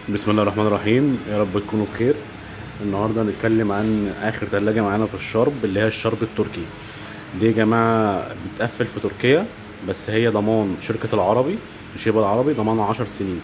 بسم الله الرحمن الرحيم يا رب تكونوا بخير النهارده هنتكلم عن اخر ثلاجه معانا في الشرب اللي هي الشرب التركي دي يا جماعه بتقفل في تركيا بس هي ضمان شركه العربي شيبه العربي ضمان 10 سنين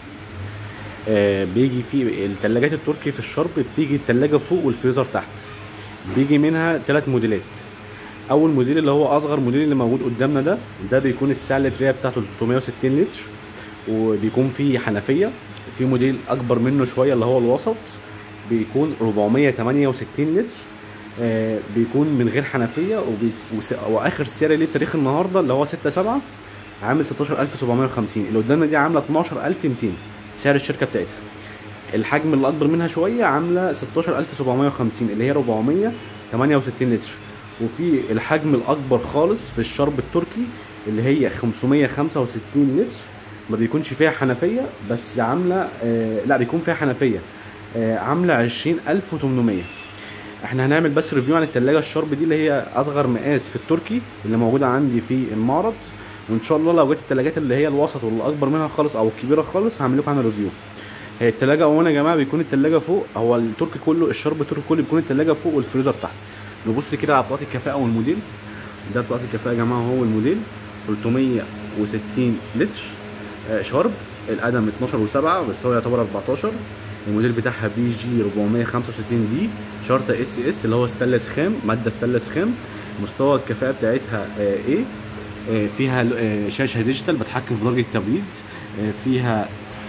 آه بيجي في الثلاجات التركي في الشرب بتيجي الثلاجه فوق والفريزر تحت بيجي منها ثلاث موديلات اول موديل اللي هو اصغر موديل اللي موجود قدامنا ده ده بيكون السعه اللتريه بتاعته 360 لتر وبيكون فيه حنفيه في موديل اكبر منه شويه اللي هو الوسط بيكون 468 لتر آه بيكون من غير حنفيه وبي... وس... واخر سعر ليه تاريخ النهارده اللي هو 6 7 عامل 16750 اللي قدامنا دي عامله 12200 سعر الشركه بتاعتها الحجم اللي اكبر منها شويه عامله 16750 اللي هي 468 لتر وفي الحجم الاكبر خالص في الشرب التركي اللي هي 565 لتر ما بيكونش فيها حنفيه بس عامله آه لا بيكون فيها حنفيه آه عامله 20800 احنا هنعمل بس ريفيو عن التلاجة الشرب دي اللي هي اصغر مقاس في التركي اللي موجوده عندي في المعرض وان شاء الله لو جت التلاجات اللي هي الوسط واللي اكبر منها خالص او الكبيره خالص هعمل لكم عنها ريفيو هي التلاجة اولا يا جماعه بيكون التلاجة فوق هو التركي كله الشرب التركي كله بيكون التلاجة فوق والفريزر تحت نبص كده على بطاقه الكفاءه والموديل ده بطاقه الكفاءه يا جماعه هو الموديل 360 لتر آه شرب القدم 12 و7 بس هو يعتبر 14 الموديل بتاعها بي جي 465 دي شرطه اس اس اللي هو ستانلس خام ماده ستانلس خام مستوى الكفاءه بتاعتها آه ايه آه فيها آه شاشه ديجيتال بتحكم في درجه التبريد آه فيها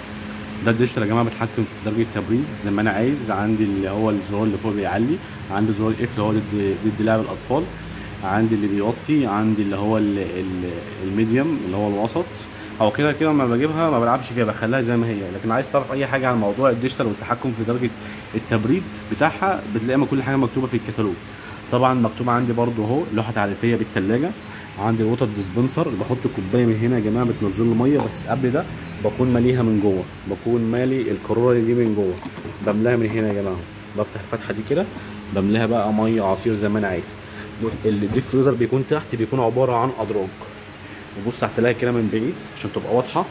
ده الديجيتال يا جماعه بتحكم في درجه التبريد زي ما انا عايز عندي اللي هو الزرار اللي فوق بيعلي عندي زرار الاف اللي هو ضد ضد لعب الاطفال عندي اللي بيوطي عندي اللي هو الميديوم اللي هو الوسط او كده كده لما بجيبها ما بلعبش فيها بخليها زي ما هي لكن عايز تعرف اي حاجه عن موضوع الديجيتال والتحكم في درجه التبريد بتاعها بتلاقي كل حاجه مكتوبه في الكتالوج طبعا مكتوب عندي برده اهو لوحه تعريفيه بالثلاجه عندي الووتر ديسبنسر بحط كوبايه من هنا يا جماعه بتنزل لي ميه بس قبل ده بكون ماليها من جوه بكون مالي القاروره دي من جوه بملاها من هنا يا جماعه بفتح الفتحه دي كده بملاها بقى ميه عصير زي ما انا عايز الديب فريزر بيكون تحت بيكون عباره عن ادراج وبص على التلاجه كده من بعيد عشان تبقى واضحه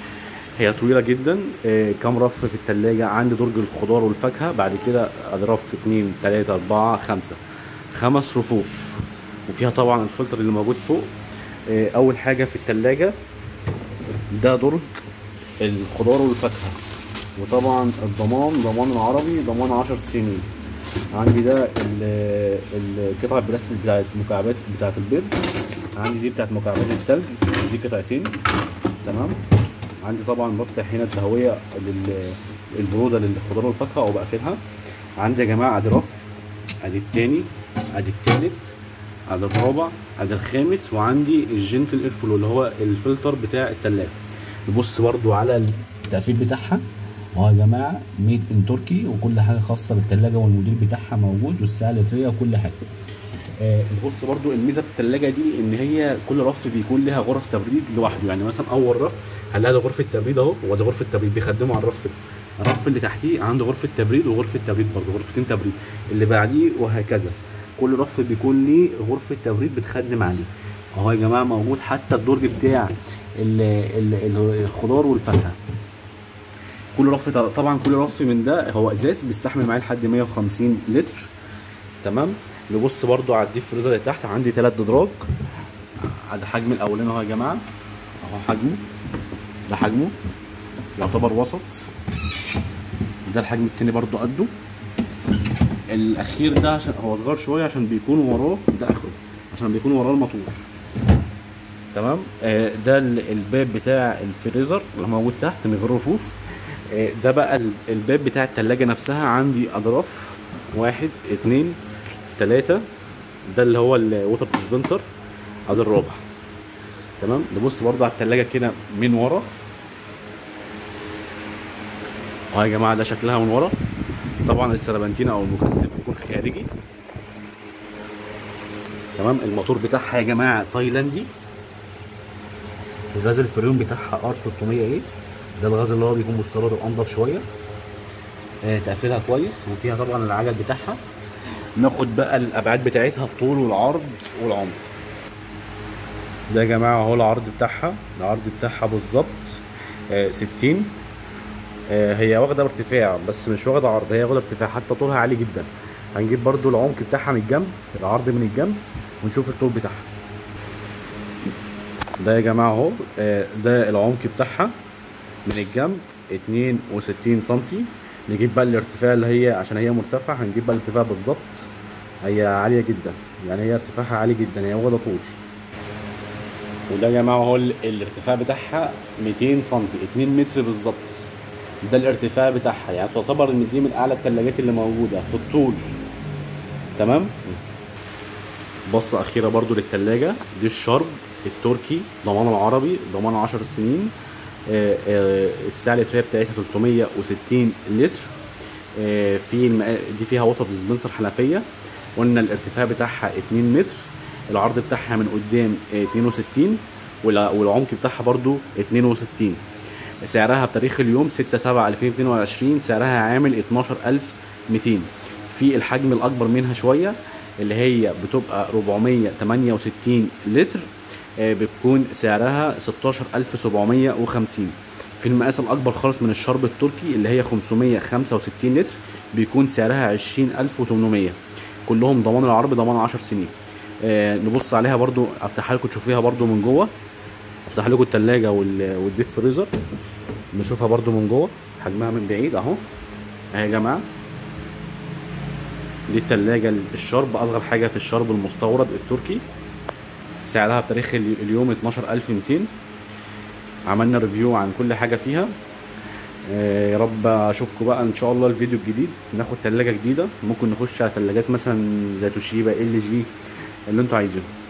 هي طويله جدا إيه كام رف في التلاجة عندي درج الخضار والفاكهه بعد كده رف اتنين تلاته اربعه خمسه خمس رفوف وفيها طبعا الفلتر اللي موجود فوق إيه اول حاجه في التلاجة ده درج الخضار والفاكهه وطبعا الضمان ضمان العربي ضمان 10 سنين عندي ده القطعه البلاستيك بتاعت مكعبات بتاعت البيض عندي دي بتاعت مكعبات التلج دي قطعتين تمام عندي طبعا بفتح هنا التهويه للبروده للخضار والفاكهه او بقفلها عندي يا جماعه ادي رف ادي التاني ادي التالت ادي الرابع ادي الخامس وعندي الجنتل اير فلو اللي هو الفلتر بتاع التلاجه نبص برضو على التقفيل بتاعها اهو يا جماعه ميد ان تركي وكل حاجه خاصه بالتلاجه والموديل بتاعها موجود والسعه اللتريه وكل حاجه آه بص برضو الميزه في التلاجه دي ان هي كل رف بيكون لها غرف تبريد لوحده يعني مثلا اول رف هنلاقي ده غرفه تبريد اهو هو ده غرفه تبريد بيخدموا على الرف الرف اللي تحتيه عنده غرفه تبريد وغرفه تبريد برضو غرفتين تبريد اللي بعديه وهكذا كل رف بيكون ليه غرفه تبريد بتخدم عليه اهو يا جماعه موجود حتى الدرج بتاع ال ال الخضار والفاكهه كل رف طبعا كل رف من ده هو ازاز بيستحمل معايا لحد 150 لتر تمام نبص برضو على الديب فريزر اللي تحت عندي ثلاث ادراج على الحجم الاولاني اهو يا جماعه اهو حجمه ده حجمه يعتبر وسط ده الحجم التاني برضو قده الاخير ده عشان هو صغير شويه عشان بيكون وراه ده اخره عشان بيكون وراه الموتور تمام آه ده الباب بتاع الفريزر اللي موجود تحت من غير رفوف آه ده بقى الباب بتاع التلاجة نفسها عندي اضراف واحد اتنين تلاتة ده اللي هو الووتر ديسبنسر ادي الرابع تمام نبص برضو على التلاجة كده من ورا اهو يا جماعه ده شكلها من ورا طبعا السربنتينا او المكثف بيكون خارجي تمام الموتور بتاعها يا جماعه تايلاندي الغاز الفريون بتاعها ار 600 ايه ده الغاز اللي هو بيكون مستورد وانضف شويه آه تقفيلها كويس وفيها طبعا العجل بتاعها ناخد بقى الابعاد بتاعتها الطول والعرض والعمق ده يا جماعه اهو العرض بتاعها العرض بتاعها بالظبط آه 60 آه، هي واخده ارتفاع بس مش واخده عرض هي واخده ارتفاع حتى طولها عالي جدا هنجيب برضو العمق بتاعها من الجنب العرض من الجنب ونشوف الطول بتاعها ده يا جماعه اهو آه، ده العمق بتاعها من الجنب 62 سنتي نجيب بقى الارتفاع اللي هي عشان هي مرتفعه هنجيب بقى الارتفاع بالظبط هي عاليه جدا يعني هي ارتفاعها عالي جدا هي واخده طول وده يا جماعه هو ال- الارتفاع بتاعها 200 سم 2 متر بالظبط ده الارتفاع بتاعها يعني تعتبر ان دي من اعلى الثلاجات اللي موجوده في الطول تمام بصة أخيرة برضو للتلاجة دي الشرب التركي ضمان العربي ضمان 10 سنين آه، آه، السعة اللترية بتاعتها 360 لتر آه، في المقا... دي فيها ووتر ديسبنسر حنفية قلنا الارتفاع بتاعها 2 متر العرض بتاعها من قدام آه، 62 والع- والعمق بتاعها برضو 62 سعرها بتاريخ اليوم 6 7 2022 سعرها عامل 12200 في الحجم الاكبر منها شويه اللي هي بتبقى 468 لتر آه، بتكون سعرها 16750 في المقاس الاكبر خالص من الشرب التركي اللي هي 565 لتر بيكون سعرها 20800 كلهم ضمان العربي ضمان 10 سنين آه، نبص عليها برضو افتحها لكم تشوفيها برضو من جوه افتح لكم التلاجة وال- والديب فريزر نشوفها برضو من جوه حجمها من بعيد اهو اهي يا جماعه دي التلاجة الشرب اصغر حاجه في الشرب المستورد التركي سعرها بتاريخ ال- اليوم 12200 عملنا ريفيو عن كل حاجه فيها آه، يا رب اشوفكم بقى ان شاء الله الفيديو الجديد ناخد تلاجة جديده ممكن نخش على تلاجات مثلا زي توشيبا ال جي اللي انتوا عايزينه